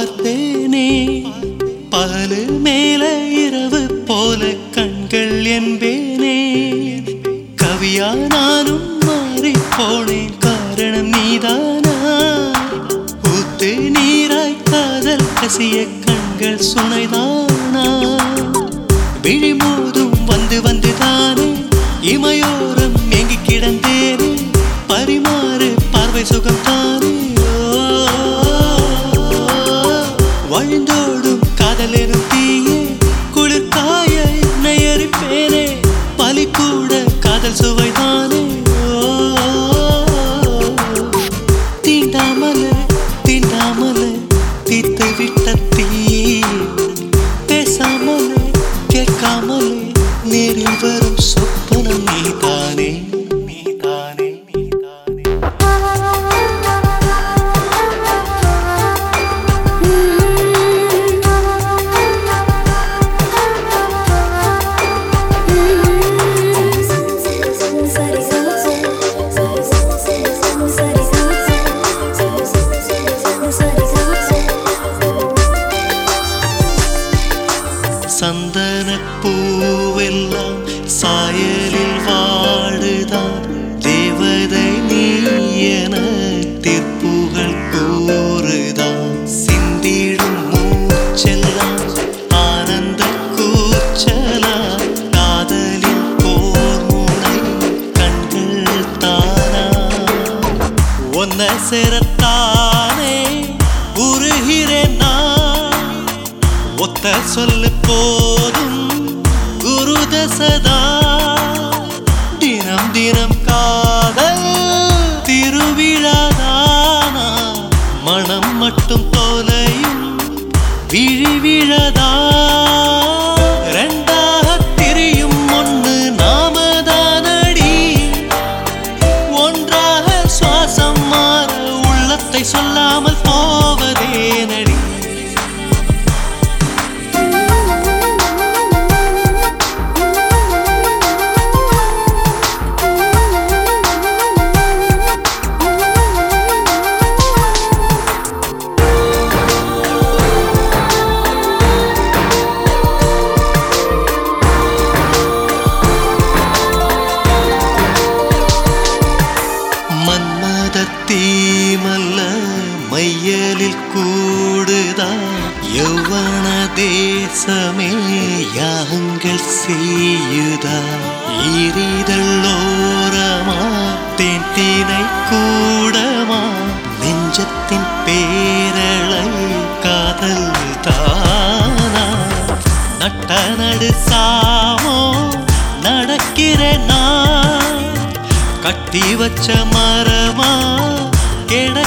பார்த்தேனே பகலு மேல இரவு போல கண்கள் என்பேனே கவியா நானும் மாறி போனேன் காரணம் நீதானா ஊத்து நீராய் காதல் கசிய கண்கள் சுனைதானா விழிமோதும் வந்து வந்து தானே இமையோரம் எங்கி கிடந்தேனே பரிமாறு பார்வை சுகம் தானே வழிந்தோடும் காதல் எனும் தீயே குளிர் காய என்னை எரிப்பேனே பலி கூட காதல் சுவைதானே தீண்டாமலே தீண்டாமலே தீத்து விட்ட தீ பேசாமலே கேட்காமலே நேரில் வரும் சொப்பனம் நீதானே நீதானே நீதானே சந்தனப் பூவெல்லாம் சாயலில் வாழுதான் தேவதை நீ என தீர்ப்புகள் கூறுதான் சிந்திடும் மூச்செல்லாம் ஆனந்த கூச்சலா காதலின் போர் முனை கண்கள் தானா ஒன்ன சேரத்தானே உருகிறேன் நான் ஒத்த சொல்லு போதும் குரு தசதா தினம் தினம் காதல் திருவிழாதானா மனம் மட்டும் தொலையும் விழி விழதா ரெண்டாக திரியும் ஒன்று நாமதானடி ஒன்றாக சுவாசம் மாற உள்ளத்தை சொல்லாமல் போவதே நடி மன்மத தீமல்ல மையலில் கூடுதா யௌவன தேசமே யாகங்கள் செய்யுதா ஈரிதள்ளோரமா தேன்தீனை கூடமா நெஞ்சத்தின் பேரலை காதல் தானா நட்ட நடு சாமோ நடக்கிறேன் நான் கட்டி வச்ச மரமா கிட